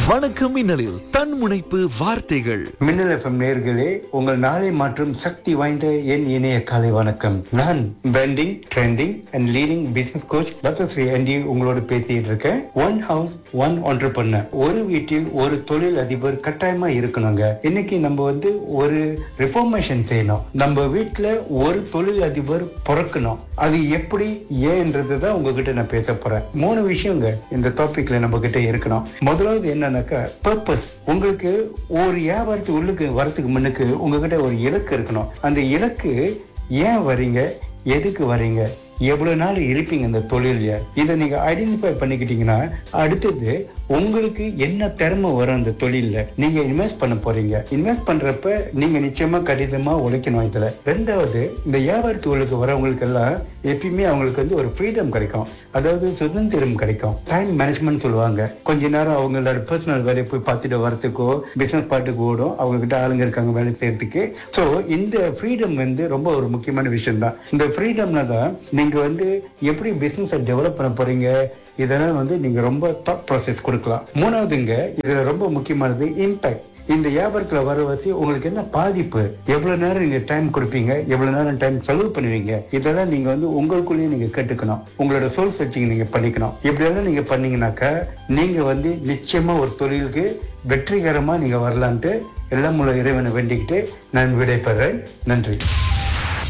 வணக்கம் மின்னலில் தன்முனைப்பு வார்த்தைகள் மின்னல் எஃப்எம் நேர்களே உங்கள் நாளை மாற்றும் சக்தி வாய்ந்த என் இணைய காலை வணக்கம் நான் branding trending and leading business coach doctor Sri Andy உங்களோட பேசிட்டு இருக்கேன் ஒன் ஹவுஸ் ஒன் ஒன்று ஒரு வீட்டில் ஒரு தொழில் அதிபர் கட்டாயமா இருக்கணுங்க இன்னைக்கு நம்ம வந்து ஒரு ரிஃபார்மேஷன் செய்யணும் நம்ம வீட்டுல ஒரு தொழில் அதிபர் பிறக்கணும் அது எப்படி ஏன்றது தான் உங்ககிட்ட நான் பேச போறேன் மூணு விஷயங்க இந்த டாபிக்ல நம்ம கிட்ட இருக்கணும் முதலாவது என்னன்னாக்கா பர்பஸ் உங்களுக்கு ஒரு வியாபாரத்துக்கு உள்ளுக்கு வரதுக்கு முன்னுக்கு உங்ககிட்ட ஒரு இலக்கு இருக்கணும் அந்த இலக்கு ஏன் வரீங்க எதுக்கு வரீங்க எவ்வளவு நாள் இருப்பீங்க இந்த தொழில்ல இதை நீங்க ஐடென்டிஃபை பண்ணிக்கிட்டீங்கன்னா அடுத்தது உங்களுக்கு என்ன திறமை வரும் அந்த தொழில்ல நீங்க இன்வெஸ்ட் பண்ண போறீங்க இன்வெஸ்ட் பண்றப்ப நீங்க நிச்சயமா கடிதமா உழைக்கணும் இதுல ரெண்டாவது இந்த வியாபாரத்துக்கு வரவங்களுக்கு எல்லாம் எப்பயுமே அவங்களுக்கு வந்து ஒரு ஃப்ரீடம் கிடைக்கும் அதாவது சுதந்திரம் கிடைக்கும் டைம் மேனேஜ்மெண்ட் சொல்லுவாங்க கொஞ்ச நேரம் அவங்களோட பர்சனல் வேலையை போய் பார்த்துட்டு வரதுக்கோ பிசினஸ் பார்ட்டுக்கு ஓடும் அவங்க கிட்ட ஆளுங்க இருக்காங்க வேலை செய்யறதுக்கு ஸோ இந்த ஃப்ரீடம் வந்து ரொம்ப ஒரு முக்கியமான விஷயம் தான் இந்த ஃப்ரீடம்ல தான் நீங்க வந்து எப்படி பிசினஸை டெவலப் பண்ண போறீங்க இதெல்லாம் வந்து நீங்க ரொம்ப தாட் ப்ராசஸ் கொடுக்கலாம் மூணாவதுங்க இதுல ரொம்ப முக்கியமானது இம்பாக்ட் இந்த வியாபாரத்துல வர வசி உங்களுக்கு என்ன பாதிப்பு எவ்வளவு நேரம் நீங்க டைம் கொடுப்பீங்க எவ்வளவு நேரம் டைம் செலவு பண்ணுவீங்க இதெல்லாம் நீங்க வந்து உங்களுக்குள்ளேயே நீங்க கேட்டுக்கணும் உங்களோட சோல் சர்ச்சிங் நீங்க பண்ணிக்கணும் இப்படியெல்லாம் நீங்க பண்ணீங்கன்னாக்கா நீங்க வந்து நிச்சயமா ஒரு தொழிலுக்கு வெற்றிகரமா நீங்க வரலான்ட்டு எல்லாம் உள்ள இறைவனை வேண்டிக்கிட்டு நான் விடைபெறேன் நன்றி